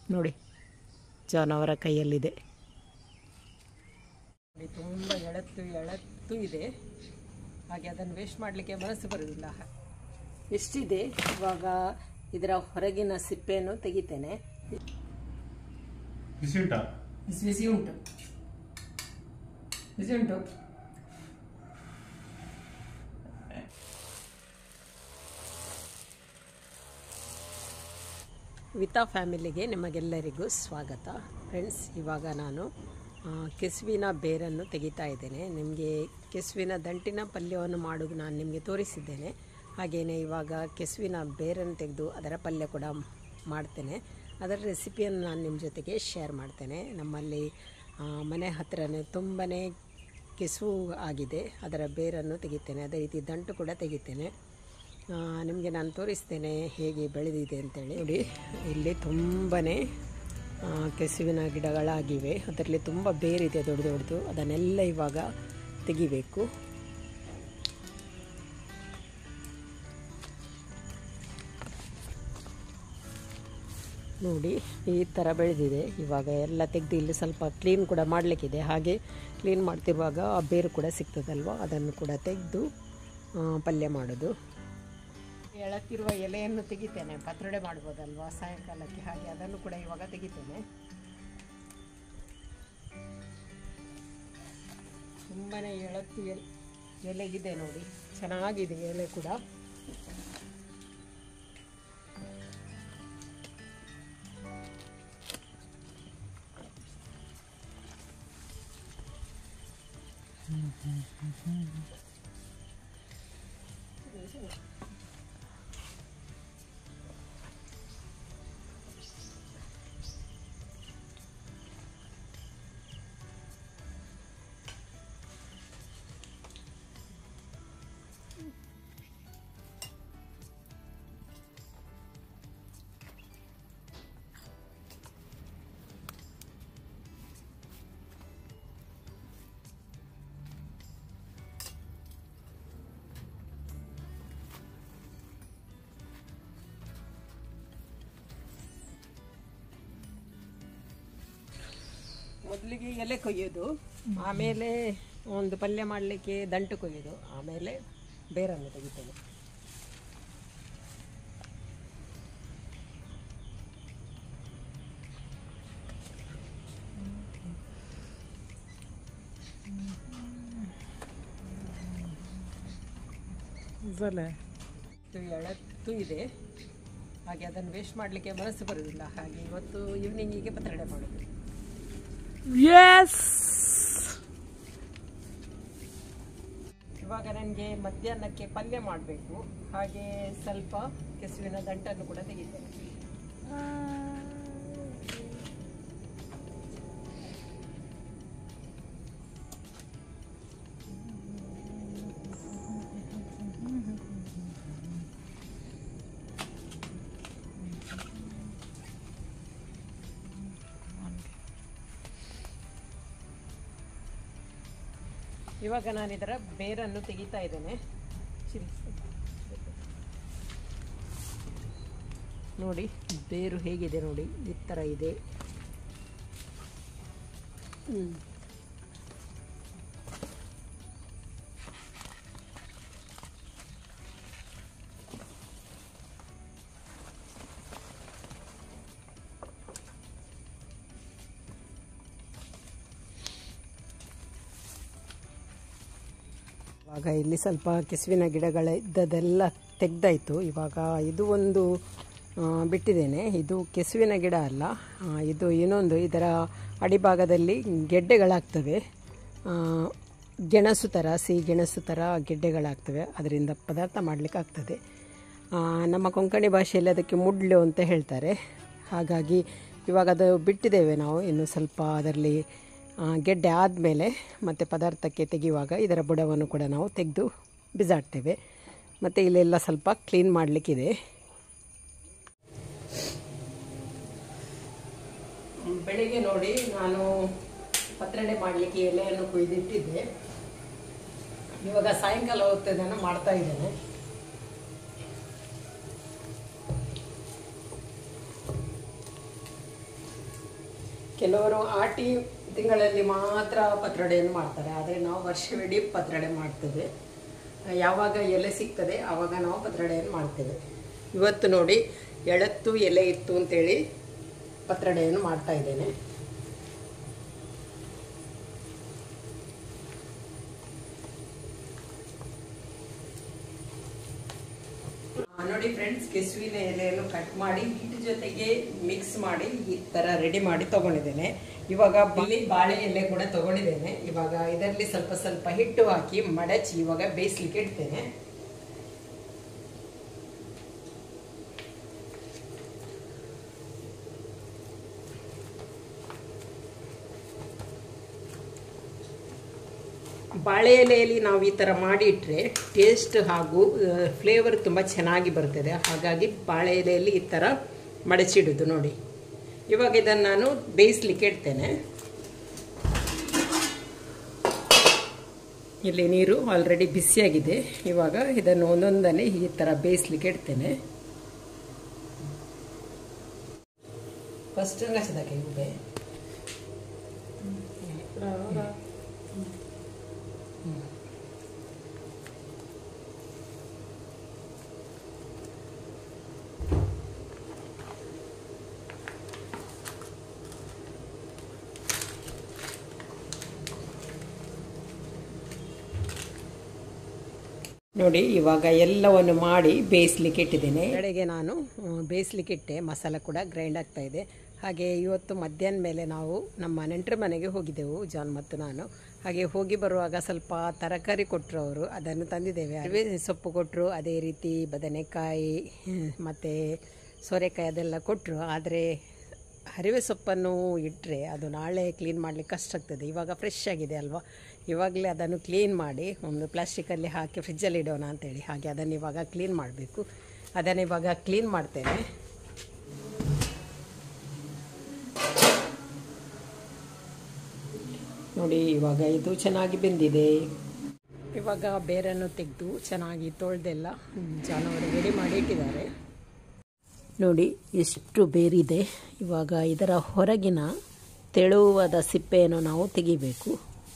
ನೋಡಿ ಜಾನ್ ಅವರ ಕೈಯಲ್ಲಿದೆ ನೋಡಿ ತುಂಬ ಎಳತ್ತು ಎಳತ್ತು ಇದೆ ಹಾಗೆ ಅದನ್ನು ವೇಸ್ಟ್ ಮಾಡಲಿಕ್ಕೆ ಮನಸ್ಸು ಬರುವುದಿಲ್ಲ ಎಷ್ಟಿದೆ ಇವಾಗ ಇದರ ಹೊರಗಿನ ಸಿಪ್ಪೆಯನ್ನು ತೆಗಿತೇನೆ ಬಿಸಿ ಉಂಟಾ ಬಿಸಿ ಬಿಸಿ ಉಂಟು ಬಿಸಿ ಉಂಟು ವಿತಾ ಫ್ಯಾಮಿಲಿಗೆ ನಿಮಗೆಲ್ಲರಿಗೂ ಸ್ವಾಗತ ಫ್ರೆಂಡ್ಸ್ ಇವಾಗ ನಾನು ಆ, ಕೆಸುವಿನ ಬೇರನ್ನು ತೆಗಿತಾ ಇದ್ದೇನೆ ನಿಮಗೆ ಕೆಸುವಿನ ದಂಟಿನ ಪಲ್ಯವನ್ನು ಮಾಡೋದು ನಾನು ನಿಮಗೆ ತೋರಿಸಿದ್ದೇನೆ ಹಾಗೆಯೇ ಇವಾಗ ಕೆಸುವಿನ ಬೇರನ್ನು ತೆಗೆದು ಅದರ ಪಲ್ಯ ಕೂಡ ಮಾಡ್ತೇನೆ ಅದರ ರೆಸಿಪಿಯನ್ನು ನಾನು ನಿಮ್ಮ ಜೊತೆಗೆ ಶೇರ್ ಮಾಡ್ತೇನೆ ನಮ್ಮಲ್ಲಿ ಆ, ಮನೆ ಹತ್ತಿರನೇ ತುಂಬಾ ಕೆಸುವು ಆಗಿದೆ ಅದರ ಬೇರನ್ನು ತೆಗಿತೇನೆ ಅದೇ ರೀತಿ ದಂಟು ಕೂಡ ತೆಗಿತೇನೆ ನಿಮಗೆ ನಾನು ತೋರಿಸ್ತೇನೆ ಹೇಗೆ ಬೆಳೆದಿದೆ ಅಂತೇಳಿ ನೋಡಿ ಇಲ್ಲಿ ತುಂಬಾ ಕೆಸುವಿನ ಗಿಡಗಳಾಗಿವೆ ಅದರಲ್ಲಿ ತುಂಬ ಬೇರಿದೆ ದೊಡ್ಡ ದೊಡ್ಡದು ಅದನ್ನೆಲ್ಲ ಇವಾಗ ತೆಗಿಬೇಕು ನೋಡಿ ಈ ಥರ ಬೆಳೆದಿದೆ ಇವಾಗ ಎಲ್ಲ ತೆಗೆದು ಇಲ್ಲಿ ಸ್ವಲ್ಪ ಕ್ಲೀನ್ ಕೂಡ ಮಾಡಲಿಕ್ಕಿದೆ ಹಾಗೆ ಕ್ಲೀನ್ ಮಾಡ್ತಿರುವಾಗ ಆ ಬೇರು ಕೂಡ ಸಿಗ್ತದಲ್ವ ಅದನ್ನು ಕೂಡ ತೆಗೆದು ಪಲ್ಯ ಮಾಡೋದು ಎಳತಿರುವ ಎಲೆಯನ್ನು ತೆಗಿತೇನೆ ಪತ್ರೊಡೆ ಮಾಡ್ಬೋದಲ್ವಾ ಸಾಯಂಕಾಲಕ್ಕೆ ಹಾಗೆ ಅದನ್ನು ಕೂಡ ಇವಾಗ ತೆಗಿತೇನೆ ತುಂಬಾ ಎಳತ್ತು ಎಲೆ ಎಲೆಗಿದೆ ನೋಡಿ ಚೆನ್ನಾಗಿದೆ ಎಲೆ ಕೂಡ ಮೊದಲಿಗೆ ಎಲೆ ಕೊಯ್ಯೋದು ಆಮೇಲೆ ಒಂದು ಪಲ್ಯ ಮಾಡಲಿಕ್ಕೆ ದಂಟು ಕೊಯ್ಯೋದು ಆಮೇಲೆ ಬೇರನ್ನು ತೆಗಿತೇನೆ ಇದು ಎಳತ್ತು ಇದೆ ಹಾಗೆ ಅದನ್ನು ವೇಸ್ಟ್ ಮಾಡಲಿಕ್ಕೆ ಮನಸ್ಸು ಬರುವುದಿಲ್ಲ ಹಾಗೆ ಇವತ್ತು ಈವ್ನಿಂಗಿಗೆ ಪತ್ರೊಡೆ ಮಾಡೋದು ಇವಾಗ ನನಗೆ ಮಧ್ಯಾಹ್ನಕ್ಕೆ ಪಲ್ಯ ಮಾಡಬೇಕು ಹಾಗೆ ಸ್ವಲ್ಪ ಕೆಸುವಿನ ದಂಟನ್ನು ಕೂಡ ತೆಗಿತೇನೆ ಇವಾಗ ನಾನು ಇದರ ಬೇರನ್ನು ತೆಗಿತಾ ಇದ್ದೇನೆ ಚಿರಿ. ನೋಡಿ ಬೇರು ಹೇಗಿದೆ ನೋಡಿ ಈ ಥರ ಇದೆ ಹ್ಮ್. ಇವಾಗ ಇಲ್ಲಿ ಸ್ವಲ್ಪ ಕೆಸುವಿನ ಗಿಡಗಳ ಇದ್ದದೆಲ್ಲ ತೆಗ್ದಾಯಿತು ಇವಾಗ ಇದು ಒಂದು ಆ, ಬಿಟ್ಟಿದ್ದೇನೆ ಇದು ಕೆಸುವಿನ ಗಿಡ ಅಲ್ಲ ಆ, ಇದು ಇನ್ನೊಂದು ಇದರ ಅಡಿಭಾಗದಲ್ಲಿ ಗೆಡ್ಡೆಗಳಾಗ್ತವೆ ಆ, ಗೆಣಸು ಥರ ಸಿಹಿ ಗೆಣಸು ಥರ ಗೆಡ್ಡೆಗಳಾಗ್ತವೆ ಅದರಿಂದ ಪದಾರ್ಥ ಮಾಡಲಿಕ್ಕೆ ಆಗ್ತದೆ ಆ, ನಮ್ಮ ಕೊಂಕಣಿ ಭಾಷೆಯಲ್ಲಿ ಅದಕ್ಕೆ ಮುಡ್ಲು ಅಂತ ಹೇಳ್ತಾರೆ ಹಾಗಾಗಿ ಇವಾಗ ಅದು ಬಿಟ್ಟಿದ್ದೇವೆ ನಾವು ಇನ್ನು ಸ್ವಲ್ಪ ಅದರಲ್ಲಿ ಆ, ಗೆಡ್ಡೆ ಆದಮೇಲೆ ಮತ್ತು ಪದಾರ್ಥಕ್ಕೆ ತೆಗೆಯುವಾಗ ಇದರ ಬುಡವನ್ನು ಕೂಡ ನಾವು ತೆಗೆದು ಬಿಸಾಡ್ತೇವೆ ಮತ್ತು ಇಲ್ಲೆಲ್ಲ ಸ್ವಲ್ಪ ಕ್ಲೀನ್ ಮಾಡಲಿಕ್ಕಿದೆ ಬೆಳಿಗ್ಗೆ ನೋಡಿ ನಾನು ಪತ್ರೊಡೆ ಮಾಡಲಿಕ್ಕೆ ಎಲೆಯನ್ನು ಕೊಯ್ದಿಟ್ಟಿದ್ದೆ ಇವಾಗ ಸಾಯಂಕಾಲ ಹೊತ್ತು ಇದನ್ನು ಮಾಡ್ತಾ ಇದ್ದೇನೆ ಕೆಲವರು ಆಟಿ ತಿಂಗಳಲ್ಲಿ ಮಾತ್ರ ಪತ್ರೊಡೆಯನ್ನು ಮಾಡ್ತಾರೆ ಆದರೆ ನಾವು ವರ್ಷವಿಡೀ ಪತ್ರೊಡೆ ಮಾಡ್ತೇವೆ ಯಾವಾಗ ಎಲೆ ಸಿಗ್ತದೆ ಆವಾಗ ನಾವು ಪತ್ರೊಡೆಯನ್ನು ಮಾಡ್ತೇವೆ ಇವತ್ತು ನೋಡಿ ಎಳತ್ತು ಎಲೆ ಇತ್ತು ಅಂತೇಳಿ ಪತ್ರೊಡೆಯನ್ನು ಮಾಡ್ತಾ ಇದ್ದೇನೆ ಆ, ನೋಡಿ ಫ್ರೆಂಡ್ಸ್ ಕೆಸುವಿನ ಎಲೆಯನ್ನು ಕಟ್ ಮಾಡಿ ಹಿಟ್ಟು ಜೊತೆಗೆ ಮಿಕ್ಸ್ ಮಾಡಿ ಈ ತರ ರೆಡಿ ಮಾಡಿ ತಗೊಂಡಿದ್ದೇನೆ ಇವಾಗ ಇಲ್ಲಿ ಬಾಳೆ ಎಲೆ ಕೂಡ ತಗೊಂಡಿದ್ದೇನೆ ಇವಾಗ ಇದರಲ್ಲಿ ಸ್ವಲ್ಪ ಸ್ವಲ್ಪ ಹಿಟ್ಟು ಹಾಕಿ ಮಡಚಿ ಇವಾಗ ಬೇಯಿಸ್ಲಿಕ್ಕೆ ಇಡ್ತೇನೆ ಬಾಳೆ ಎಲೆಯಲ್ಲಿ ನಾವು ಈ ಥರ ಮಾಡಿ ಇಟ್ಟರೆ ಟೇಸ್ಟ್ ಹಾಗೂ ಫ್ಲೇವರ್ ತುಂಬ ಚೆನ್ನಾಗಿ ಬರ್ತದೆ ಹಾಗಾಗಿ ಬಾಳೆ ಎಲೆಯಲ್ಲಿ ಈ ಥರ ಮಡಚಿಡುದು ನೋಡಿ ಇವಾಗ ಇದನ್ನು ನಾನು ಬೇಯಿಸ್ಲಿಕ್ಕೆ ಇಡ್ತೇನೆ ಇಲ್ಲಿ ನೀರು ಆಲ್ರೆಡಿ ಬಿಸಿಯಾಗಿದೆ ಇವಾಗ ಇದನ್ನು ಒಂದೊಂದನ್ನೇ ಈ ಥರ ಬೇಯಿಸ್ಲಿಕ್ಕೆ ಇಡ್ತೇನೆ ಫಸ್ಟ್ ಹಸಿದಕ್ಕೆ ಇವೆ ನೋಡಿ ಇವಾಗ ಎಲ್ಲವನ್ನು ಮಾಡಿ ಬೇಯಿಸ್ಲಿಕ್ಕೆ ಇಟ್ಟಿದ್ದೇನೆ ಕಡೆಗೆ ನಾನು ಬೇಯಿಸ್ಲಿಕ್ಕೆ ಇಟ್ಟೆ ಮಸಾಲ ಕೂಡ ಗ್ರೈಂಡ್ ಆಗ್ತಾ ಇದೆ ಹಾಗೆ ಇವತ್ತು ಮಧ್ಯಾಹ್ನ ಮೇಲೆ ನಾವು ನಮ್ಮ ನೆಂಟರ ಮನೆಗೆ ಹೋಗಿದ್ದೆವು ಜಾನ್ ಮತ್ತು ನಾನು ಹಾಗೆ ಹೋಗಿ ಬರುವಾಗ ಸ್ವಲ್ಪ ತರಕಾರಿ ಕೊಟ್ಟರು ಅವರು ಅದನ್ನು ತಂದಿದ್ದೇವೆ ಅರಿವೆ ಸೊಪ್ಪು ಕೊಟ್ಟರು ಅದೇ ರೀತಿ ಬದನೆಕಾಯಿ ಮತ್ತು ಸೋರೆಕಾಯಿ ಅದೆಲ್ಲ ಕೊಟ್ಟರು ಆದರೆ ಹರಿವೆ ಸೊಪ್ಪನ್ನು ಇಟ್ಟರೆ ಅದು ನಾಳೆ ಕ್ಲೀನ್ ಮಾಡಲಿಕ್ಕೆ ಕಷ್ಟ ಆಗ್ತದೆ ಇವಾಗ ಫ್ರೆಶ್ ಆಗಿದೆ ಅಲ್ವಾ ಇವಾಗಲೇ ಅದನ್ನು ಕ್ಲೀನ್ ಮಾಡಿ ಒಂದು ಪ್ಲಾಸ್ಟಿಕಲ್ಲಿ ಹಾಕಿ ಫ್ರಿಜ್ಜಲ್ಲಿ ಇಡೋಣ ಅಂತೇಳಿ ಹಾಗೆ ಅದನ್ನು ಇವಾಗ ಕ್ಲೀನ್ ಮಾಡಬೇಕು ಅದನ್ನು ಇವಾಗ ಕ್ಲೀನ್ ಮಾಡ್ತೇನೆ ನೋಡಿ ಇವಾಗ ಇದು ಚೆನ್ನಾಗಿ ಬೆಂದಿದೆ ಇವಾಗ ಬೇರನ್ನು ತೆಗೆದು ಚೆನ್ನಾಗಿ ತೊಳೆದೆಲ್ಲ ಜಾನವರು ರೆಡಿ ಮಾಡಿ ಇಟ್ಟಿದ್ದಾರೆ ನೋಡಿ ಎಷ್ಟು ಬೇರಿದೆ ಇವಾಗ ಇದರ ಹೊರಗಿನ ತೆಳುವಾದ ಸಿಪ್ಪೆಯನ್ನು ನಾವು ತೆಗಿಬೇಕು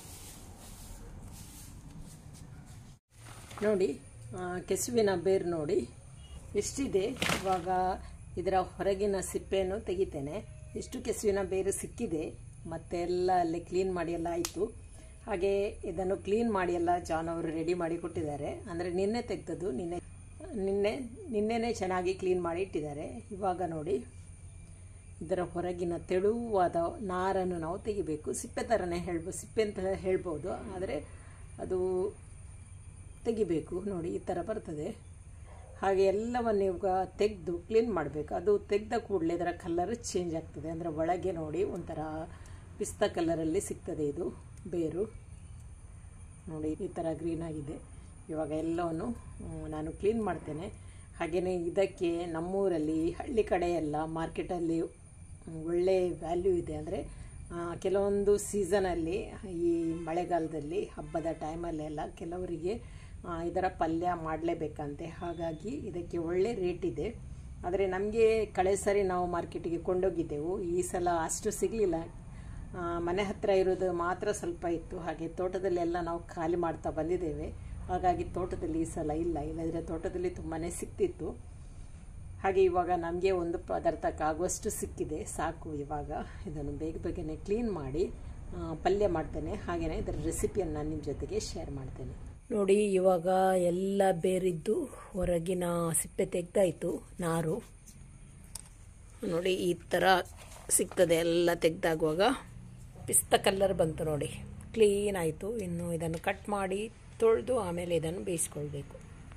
ನೋಡಿ ಆ, ಕೆಸುವಿನ ಬೇರು ನೋಡಿ ಎಷ್ಟಿದೆ ಇವಾಗ ಇದರ ಹೊರಗಿನ ಸಿಪ್ಪೆಯನ್ನು ತೆಗಿತೇನೆ ಎಷ್ಟು ಕೆಸುವಿನ ಬೇರು ಸಿಕ್ಕಿದೆ ಮತ್ತೆ ಎಲ್ಲ ಅಲ್ಲಿ ಕ್ಲೀನ್ ಮಾಡಿ ಎಲ್ಲ ಆಯಿತು ಹಾಗೆ ಇದನ್ನು ಕ್ಲೀನ್ ಮಾಡಿ ಎಲ್ಲ ಜಾನ್ ಅವರು ರೆಡಿ ಮಾಡಿ ಕೊಟ್ಟಿದ್ದಾರೆ ಅಂದರೆ ನಿನ್ನೆ ತೆಗೆದದ್ದು ನಿನ್ನೆ ನಿನ್ನೆ ನಿನ್ನೆನೇ ಚೆನ್ನಾಗಿ ಕ್ಲೀನ್ ಮಾಡಿ ಇಟ್ಟಿದ್ದಾರೆ ಇವಾಗ ನೋಡಿ ಇದರ ಹೊರಗಿನ ತೆಳುವಾದ ನಾರನ್ನು ನಾವು ತೆಗಿಬೇಕು ಸಿಪ್ಪೆ ಥರನೇ ಹೇಳ್ಬೋದು ಸಿಪ್ಪೆ ಅಂತ ಹೇಳ್ಬೋದು ಆದರೆ ಅದು ತೆಗಿಬೇಕು ನೋಡಿ ಈ ಥರ ಬರ್ತದೆ ಹಾಗೆ ಎಲ್ಲವನ್ನು ಇವಾಗ ತೆಗೆದು ಕ್ಲೀನ್ ಮಾಡಬೇಕು ಅದು ತೆಗೆದ ಕೂಡಲೇ ಇದರ ಕಲರ್ ಚೇಂಜ್ ಆಗ್ತದೆ ಅಂದರೆ ಒಳಗೆ ನೋಡಿ ಒಂಥರ ಪಿಸ್ತಾ ಕಲರಲ್ಲಿ ಸಿಗ್ತದೆ ಇದು ಬೇರು ನೋಡಿ ಈ ಥರ ಗ್ರೀನ್ ಆಗಿದೆ ಇವಾಗ ಎಲ್ಲವನ್ನು ಮ್, ನಾನು ಕ್ಲೀನ್ ಮಾಡ್ತೇನೆ ಹಾಗೆಯೇ ಇದಕ್ಕೆ ನಮ್ಮೂರಲ್ಲಿ ಹಳ್ಳಿ ಕಡೆ ಎಲ್ಲ ಮಾರ್ಕೆಟಲ್ಲಿ ಒಳ್ಳೆ ವ್ಯಾಲ್ಯೂ ಇದೆ ಅಂದರೆ ಕೆಲವೊಂದು ಸೀಸನಲ್ಲಿ ಈ ಮಳೆಗಾಲದಲ್ಲಿ ಹಬ್ಬದ ಟೈಮಲ್ಲೆಲ್ಲ ಕೆಲವರಿಗೆ ಆ, ಇದರ ಪಲ್ಯ ಮಾಡಲೇಬೇಕಂತೆ ಹಾಗಾಗಿ ಇದಕ್ಕೆ ಒಳ್ಳೆ ರೇಟ್ ಇದೆ ಆದರೆ ನಮಗೆ ಕಳೆ ಸರಿ ನಾವು ಮಾರ್ಕೆಟಿಗೆ ಕೊಂಡೋಗಿದ್ದೆವು ಈ ಸಲ ಅಷ್ಟು ಸಿಗಲಿಲ್ಲ ಆ, ಮನೆ ಹತ್ತಿರ ಇರೋದು ಮಾತ್ರ ಸ್ವಲ್ಪ ಇತ್ತು ಹಾಗೆ ತೋಟದಲ್ಲೆಲ್ಲ ನಾವು ಖಾಲಿ ಮಾಡ್ತಾ ಬಂದಿದ್ದೇವೆ ಹಾಗಾಗಿ ತೋಟದಲ್ಲಿ ಈ ಸಲ ಇಲ್ಲ ಇಲ್ಲದ್ರೆ ತೋಟದಲ್ಲಿ ತುಂಬಾ ಸಿಕ್ತಿತ್ತು ಹಾಗೆ ಇವಾಗ ನಮಗೆ ಒಂದು ಪದಾರ್ಥಕ್ಕಾಗುವಷ್ಟು ಸಿಕ್ಕಿದೆ ಸಾಕು ಇವಾಗ ಇದನ್ನು ಬೇಗ ಬೇಗನೆ ಕ್ಲೀನ್ ಮಾಡಿ ಆ, ಪಲ್ಯ ಮಾಡ್ತೇನೆ ಹಾಗೆಯೇ ಇದರ ರೆಸಿಪಿಯನ್ನು ನಾನು ನಿಮ್ಮ ಜೊತೆಗೆ ಶೇರ್ ಮಾಡ್ತೇನೆ ನೋಡಿ ಇವಾಗ ಎಲ್ಲ ಬೇರಿದ್ದು ಹೊರಗಿನ ಸಿಪ್ಪೆ ತೆಗ್ದಾಯಿತು ನಾರು ನೋಡಿ ಈ ಥರ ಸಿಗ್ತದೆ ಎಲ್ಲ ತೆಗೆದಾಗುವಾಗ ಪಿಸ್ತ ಕಲ್ಲರ್ ಬಂತು ನೋಡಿ ಕ್ಲೀನ್ ಆಯಿತು ಇನ್ನು ಇದನ್ನು ಕಟ್ ಮಾಡಿ ತೊಳೆದು ಆಮೇಲೆ ಇದನ್ನು ಬೇಯಿಸ್ಕೊಳ್ಬೇಕು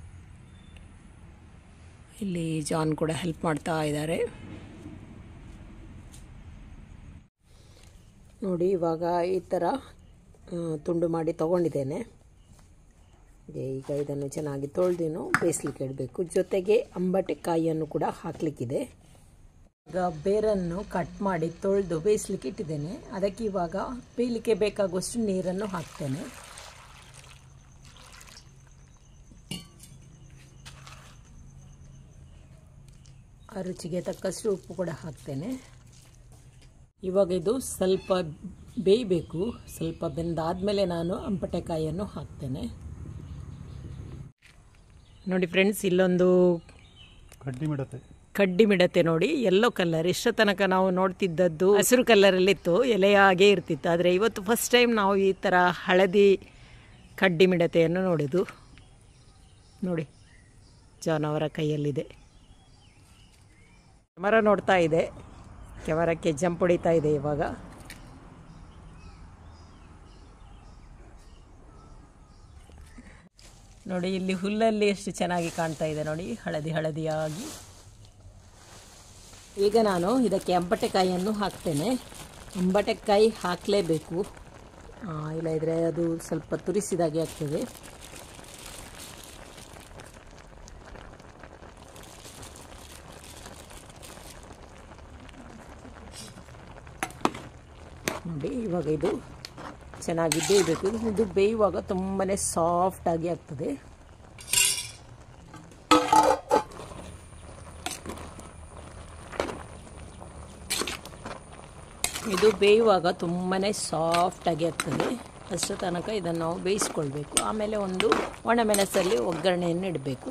ಇಲ್ಲಿ ಜಾನ್ ಕೂಡ ಹೆಲ್ಪ್ ಮಾಡ್ತಾ ಇದ್ದಾರೆ ನೋಡಿ ಇವಾಗ ಈ ಥರ ಆ, ತುಂಡು ಮಾಡಿ ತಗೊಂಡಿದ್ದೇನೆ ಹಾಗೆ ಈಗ ಇದನ್ನು ಚೆನ್ನಾಗಿ ತೊಳೆದೇನು ಬೇಯಿಸ್ಲಿಕ್ಕೆ ಇಡಬೇಕು ಜೊತೆಗೆ ಅಂಬಟೆಕಾಯಿಯನ್ನು ಕೂಡ ಹಾಕಲಿಕ್ಕಿದೆ ಈಗ ಬೇರನ್ನು ಕಟ್ ಮಾಡಿ ತೊಳೆದು ಬೇಯಿಸ್ಲಿಕ್ಕೆ ಇಟ್ಟಿದ್ದೇನೆ ಅದಕ್ಕೆ ಇವಾಗ ಬೇಯಲಿಕ್ಕೆ ಬೇಕಾಗುವಷ್ಟು ನೀರನ್ನು ಹಾಕ್ತೇನೆ ಆ ರುಚಿಗೆ ತಕ್ಕಷ್ಟು ಉಪ್ಪು ಕೂಡ ಹಾಕ್ತೇನೆ ಇವಾಗ ಇದು ಸ್ವಲ್ಪ ಬೇಯಬೇಕು ಸ್ವಲ್ಪ ಬೆಂದಾದಮೇಲೆ ನಾನು ಅಂಪಟೆಕಾಯಿಯನ್ನು ಹಾಕ್ತೇನೆ ನೋಡಿ ಫ್ರೆಂಡ್ಸ್ ಇಲ್ಲೊಂದು ಕಡ್ಡಿ ಮಿಡತೆ ಕಡ್ಡಿ ಮಿಡತೆ ನೋಡಿ ಯೆಲ್ಲೋ ಕಲರ್ ಇಷ್ಟ ತನಕ ನಾವು ನೋಡ್ತಿದ್ದದ್ದು ಹಸಿರು ಕಲರಲ್ಲಿತ್ತು ಎಲೆಯ ಹಾಗೆ ಇರ್ತಿತ್ತು ಆದರೆ ಇವತ್ತು ಫಸ್ಟ್ ಟೈಮ್ ನಾವು ಈ ಥರ ಹಳದಿ ಕಡ್ಡಿ ಮಿಡತೆಯನ್ನು ನೋಡಿದ್ದು ನೋಡಿ ಜಾನವರ ಕೈಯಲ್ಲಿದೆ ಕ್ಯಾಮರ ನೋಡ್ತಾ ಇದೆ ಕ್ಯಾಮರಕ್ಕೆ ಜಂಪ್ ಹೊಡಿತಾ ಇದೆ ಇವಾಗ ನೋಡಿ ಇಲ್ಲಿ ಹುಲ್ಲಲ್ಲಿ ಎಷ್ಟು ಚೆನ್ನಾಗಿ ಕಾಣ್ತಾ ಇದೆ ನೋಡಿ ಹಳದಿ ಹಳದಿಯಾಗಿ ಈಗ ನಾನು ಇದಕ್ಕೆ ಅಂಬಟೆಕಾಯಿಯನ್ನು ಹಾಕ್ತೇನೆ ಅಂಬಟೆಕಾಯಿ ಹಾಕಲೇಬೇಕು ಇಲ್ಲದಿದ್ದರೆ ಅದು ಸ್ವಲ್ಪ ತುರಿಸಿದಾಗೆ ಆಗ್ತದೆ ನೋಡಿ ಇವಾಗ ಇದು ಚೆನ್ನಾಗಿ ಬೇಯಬೇಕು ಇದು ಬೇಯುವಾಗ ತುಂಬಾ ಸಾಫ್ಟಾಗಿ ಆಗ್ತದೆ ಇದು ಬೇಯುವಾಗ ತುಂಬಾ ಸಾಫ್ಟಾಗಿ ಆಗ್ತದೆ ಅಷ್ಟು ತನಕ ಇದನ್ನು ನಾವು ಬೇಯಿಸ್ಕೊಳ್ಬೇಕು ಆಮೇಲೆ ಒಂದು ಒಣಮೆಣಸಲ್ಲಿ ಒಗ್ಗರಣೆಯನ್ನು ಇಡಬೇಕು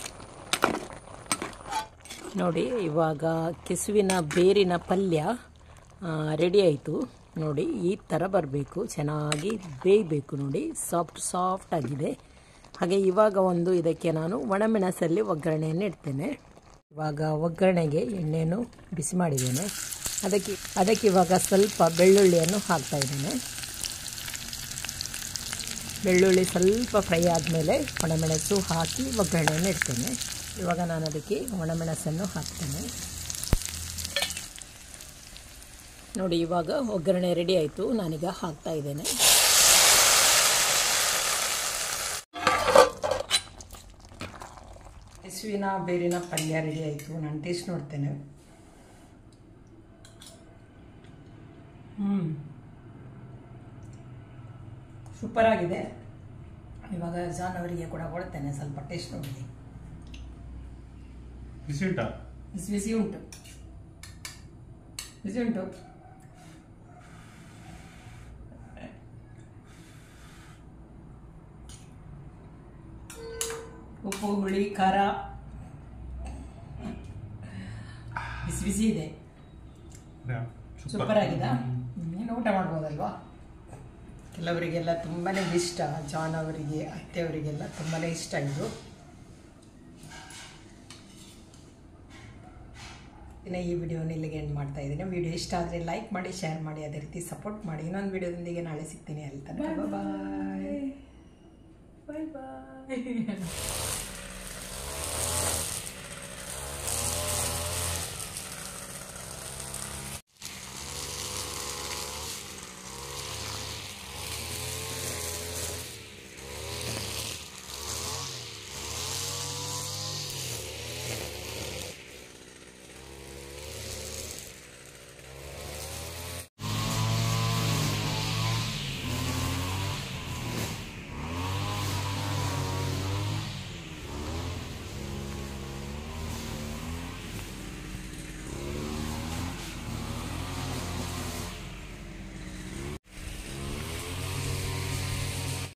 ನೋಡಿ ಇವಾಗ ಕೆಸುವಿನ ಬೇರಿನ ಪಲ್ಯ ರೆಡಿ ಆಯಿತು ನೋಡಿ ಈ ಥರ ಬರಬೇಕು ಚೆನ್ನಾಗಿ ಬೇಯಬೇಕು ನೋಡಿ ಸಾಫ್ಟ್ ಸಾಫ್ಟ್ ಆಗಿದೆ ಹಾಗೆ ಇವಾಗ ಒಂದು ಇದಕ್ಕೆ ನಾನು ಒಣಮೆಣಸಲ್ಲಿ ಒಗ್ಗರಣೆಯನ್ನು ಇಡ್ತೇನೆ ಇವಾಗ ಒಗ್ಗರಣೆಗೆ ಎಣ್ಣೆಯನ್ನು ಬಿಸಿ ಮಾಡಿದ್ದೇನೆ ಅದಕ್ಕೆ ಅದಕ್ಕೆ ಇವಾಗ ಸ್ವಲ್ಪ ಬೆಳ್ಳುಳ್ಳಿಯನ್ನು ಹಾಕ್ತಾ ಇದ್ದೇನೆ ಬೆಳ್ಳುಳ್ಳಿ ಸ್ವಲ್ಪ ಫ್ರೈ ಆದಮೇಲೆ ಒಣಮೆಣಸು ಹಾಕಿ ಒಗ್ಗರಣೆಯನ್ನು ಇಡ್ತೇನೆ ಇವಾಗ ನಾನು ಅದಕ್ಕೆ ಒಣಮೆಣಸನ್ನು ಹಾಕ್ತೇನೆ ನೋಡಿ ಇವಾಗ ಒಗ್ಗರಣೆ ರೆಡಿ ಆಯಿತು ನಾನೀಗ ಹಾಕ್ತಾ ಇದ್ದೇನೆ ಹಸುವಿನ ಬೇರಿನ ಪಲ್ಯ ರೆಡಿ ಆಯಿತು ನಾನು ಟೇಸ್ಟ್ ನೋಡ್ತೇನೆ ಹ್ಞೂ ಸೂಪರ್ ಆಗಿದೆ ಇವಾಗ ಜಾನ್ ಅವರಿಗೆ ಕೂಡ ಕೊಡ್ತೇನೆ ಸ್ವಲ್ಪ ಟೇಸ್ಟ್ ನೋಡಿ ಬಿಸಿ ಉಂಟಾ ಬಿಸಿ ಬಿಸಿ ಉಂಟು ಬಿಸಿ ಉಂಟು ಉಪ್ಪು ಹುಳಿ ಖಾರ ಬಿಸಿ ಬಿಸಿ ಇದೆ ಸೂಪರ್ ಆಗಿದೆ ನೀನು ಊಟ ಮಾಡ್ಬೋದಲ್ವಾ ಕೆಲವರಿಗೆಲ್ಲ ತುಂಬಾ ಇಷ್ಟ ಜಾನ್ ಅವರಿಗೆ ಅತ್ತೆಯವರಿಗೆಲ್ಲ ತುಂಬಾ ಇಷ್ಟ ಇದು ಇನ್ನು ಈ ವಿಡಿಯೋನ ಇಲ್ಲಿಗೆ ಎಂಡ್ ಮಾಡ್ತಾ ಇದ್ದೀನಿ ವಿಡಿಯೋ ಇಷ್ಟ ಆದರೆ ಲೈಕ್ ಮಾಡಿ ಶೇರ್ ಮಾಡಿ ಅದೇ ರೀತಿ ಸಪೋರ್ಟ್ ಮಾಡಿ ಇನ್ನೊಂದು ವಿಡಿಯೋದೊಂದಿಗೆ ನಾಳೆ ಸಿಗ್ತೀನಿ ಅಲ್ಲಿ ತನಕ ಬಾಯ್ Bye bye.